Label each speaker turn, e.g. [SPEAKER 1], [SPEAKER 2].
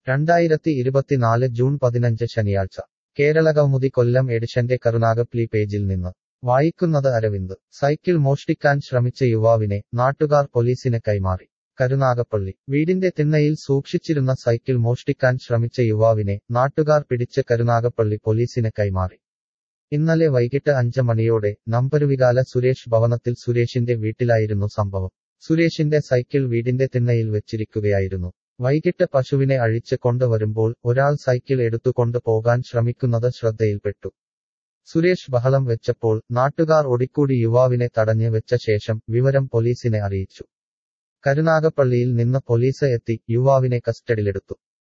[SPEAKER 1] രണ്ടായിരത്തി ഇരുപത്തിനാല് ജൂൺ പതിനഞ്ച് ശനിയാഴ്ച കേരളകൗമുദി കൊല്ലം എഡിഷന്റെ കരുനാഗപ്ലി പേജിൽ നിന്ന് വായിക്കുന്നത് അരവിന്ദ് സൈക്കിൾ മോഷ്ടിക്കാൻ ശ്രമിച്ച യുവാവിനെ നാട്ടുകാർ പോലീസിന് കൈമാറി കരുനാഗപ്പള്ളി വീടിന്റെ തിണ്ണയിൽ സൂക്ഷിച്ചിരുന്ന സൈക്കിൾ മോഷ്ടിക്കാൻ ശ്രമിച്ച യുവാവിനെ നാട്ടുകാർ പിടിച്ച് കരുനാഗപ്പള്ളി പോലീസിന് കൈമാറി ഇന്നലെ വൈകിട്ട് അഞ്ച് മണിയോടെ നമ്പരുവികാല സുരേഷ് ഭവനത്തിൽ സുരേഷിന്റെ വീട്ടിലായിരുന്നു സംഭവം സുരേഷിന്റെ സൈക്കിൾ വീടിന്റെ തിണ്ണയിൽ വെച്ചിരിക്കുകയായിരുന്നു വൈകിട്ട് പശുവിനെ അഴിച്ച് കൊണ്ടുവരുമ്പോൾ ഒരാൾ സൈക്കിൾ എടുത്തുകൊണ്ട് പോകാൻ ശ്രമിക്കുന്നത് ശ്രദ്ധയിൽപ്പെട്ടു സുരേഷ് ബഹളം വെച്ചപ്പോൾ നാട്ടുകാർ ഒടിക്കൂടി യുവാവിനെ തടഞ്ഞ് വെച്ച ശേഷം വിവരം പോലീസിനെ അറിയിച്ചു കരുനാഗപ്പള്ളിയിൽ നിന്ന് പോലീസ് എത്തി യുവാവിനെ കസ്റ്റഡിയിലെടുത്തു